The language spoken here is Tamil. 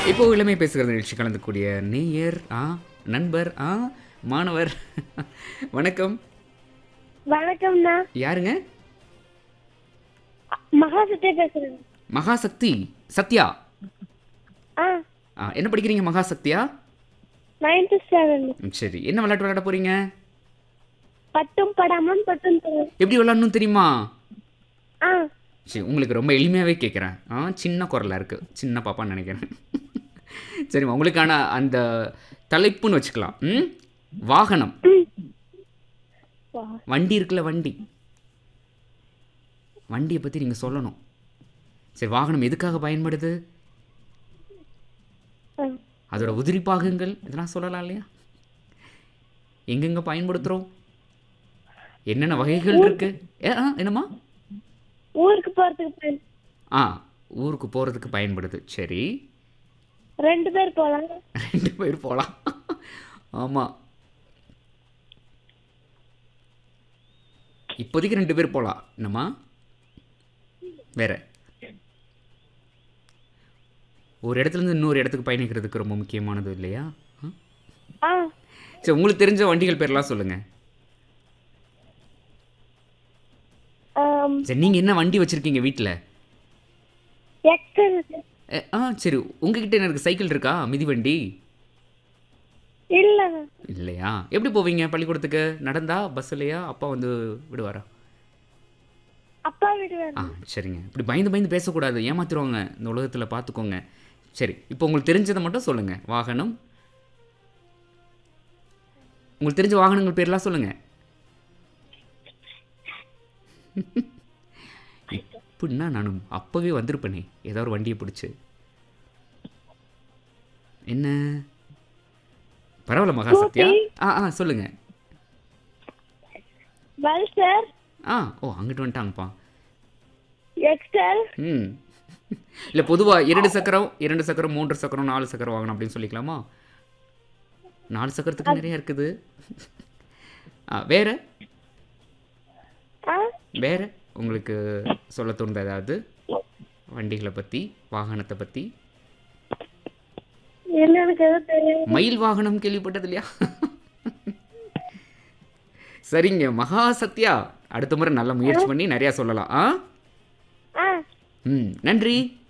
இப்போ இளமை பேசுகிற நிகழ்ச்சி கலந்துக்கூடிய நேயர் ஆ நண்பர் ஆ மாணவர் வணக்கம் வணக்கம்ண்ணா யாருங்க மகாசத்தே பேசுறேன் மகாசக்தி சத்யா ஆ ஆ என்ன படிக்கிறீங்க மகாசக்தியா நைன்த் செவன் ம், சரி என்ன விளையாட்டு விளையாட போறீங்க பட்டும் படாமல் பட்டும் தரும் எப்படி விளையாடணும் தெரியுமா ஆ சரி உங்களுக்கு ரொம்ப எளிமையாகவே கேட்குறேன் ஆ சின்ன குரலாக இருக்குது சின்ன பாப்பான்னு நினைக்கிறேன் சரிம்மா உங்களுக்கான அந்த தலைப்புன்னு வச்சுக்கலாம் ம் வாகனம் வா. வண்டி இருக்குல்ல வண்டி வண்டியை பற்றி நீங்கள் சொல்லணும் சரி வாகனம் எதுக்காக பயன்படுது ஆ. அதோட உதிரி பாகங்கள் இதெல்லாம் சொல்லலாம் இல்லையா எங்கெங்க பயன்படுத்துகிறோம் என்னென்ன வகைகள் இருக்கு ஏ ஆ என்னம்மா ஊருக்கு போறதுக்கு பயன் ஆ ஊருக்கு போகிறதுக்கு பயன்படுது சரி ரெண்டு பேர் போலாம் ரெண்டு பேர் போகலாம் ஆமாம் இப்போதைக்கு ரெண்டு பேர் போகலாம் என்னம்மா வேற ஒரு இடத்துலேருந்து இன்னொரு இடத்துக்கு பயணிக்கிறதுக்கு ரொம்ப முக்கியமானது இல்லையா ஆ? ஆ சரி உங்களுக்கு தெரிஞ்ச வண்டிகள் பேர்லாம் சொல்லுங்கள் ஆம், சரி நீங்கள் என்ன வண்டி வச்சுருக்கீங்க வீட்டில் எக்ஸல் ஆ சரி உங்ககிட்ட என்ன இருக்கு சைக்கிள் இருக்கா மிதிவண்டி இல்லைண்ணா இல்லையா எப்படி போவீங்க பள்ளிக்கூடத்துக்கு நடந்தா பஸ்ஸுலையா அப்பா வந்து விடுவாரா அப்பா விடுவார் ஆ சரிங்க இப்படி பயந்து பயந்து பேசக்கூடாது ஏமாத்திடுவாங்க இந்த உலகத்தில் பார்த்துக்கோங்க சரி இப்போ உங்களுக்கு தெரிஞ்சதை மட்டும் சொல்லுங்கள் வாகனம் உங்களுக்கு தெரிஞ்ச வாகனங்கள் பேர்லாம் சொல்லுங்கள் இப்படின்னா நானும் அப்போவே வந்திருப்பேனே ஏதோ ஒரு வண்டியை பிடிச்சி என்ன பரவாயில்ல மகாசத்யா ஆ ஆ சொல்லுங்கள் பல்சர் ஆ ஓ அங்கிட்டு வந்துட்டாங்கப்பா எக்ஸல் ம் இல்லை பொதுவாக இரண்டு சக்கரம் இரண்டு சக்கரம் மூன்று சக்கரம் நாலு சக்கரம் வாங்கணும் அப்படின்னு சொல்லிக்கலாமா நாலு சக்கரத்துக்கு நிறைய இருக்குது ஆ வேற ஆ வேற உங்களுக்கு சொல்ல தோணுது ஏதாவது வண்டிகளை பற்றி வாகனத்தை பற்றி இல்லை எனக்கு எதுவும் தெரியும் மயில் வாகனம் கேள்விப்பட்டது இல்லையா சரிங்க மகா சத்யா அடுத்த முறை நல்ல முயற்சி பண்ணி நிறையா சொல்லலாம் ஆ ஆ ம் நன்றி